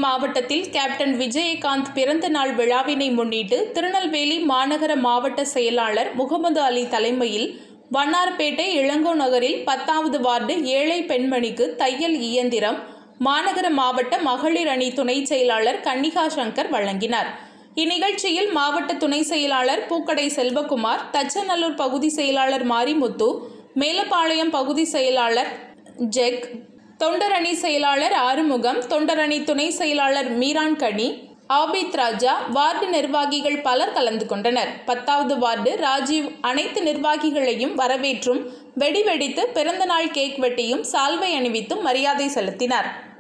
மாவட்டத்தில் கேப்டன் விஜயகாந்த் பிறந்த நாள் விழாவினை முன்னிட்டு திருநெல்வேலி மாநகர மாவட்ட செயலாளர் முகமது அலி தலைமையில் வண்ணார்பேட்டை இளங்கோ நகரில் பத்தாவது வார்டு ஏழை பெண்மணிக்கு தையல் இயந்திரம் மாநகர மாவட்ட மகளிர் அணி துணை செயலாளர் கன்னிகா சங்கர் வழங்கினார் இந்நிகழ்ச்சியில் மாவட்ட துணை செயலாளர் பூக்கடை செல்வகுமார் தச்சநல்லூர் பகுதி செயலாளர் மாரிமுத்து மேலப்பாளையம் பகுதி செயலாளர் ஜெக் தொண்டரணி செயலாளர் ஆறுமுகம் தொண்டரணி துணை செயலாளர் மீரான் கனி ஆபித் ராஜா வார்டு நிர்வாகிகள் பலர் கலந்து கொண்டனர் பத்தாவது வார்டு ராஜீவ் அனைத்து நிர்வாகிகளையும் வரவேற்றும் வெடி வெடித்து பிறந்தநாள் கேக் வெட்டியும் சால்வை அணிவித்தும் மரியாதை செலுத்தினார்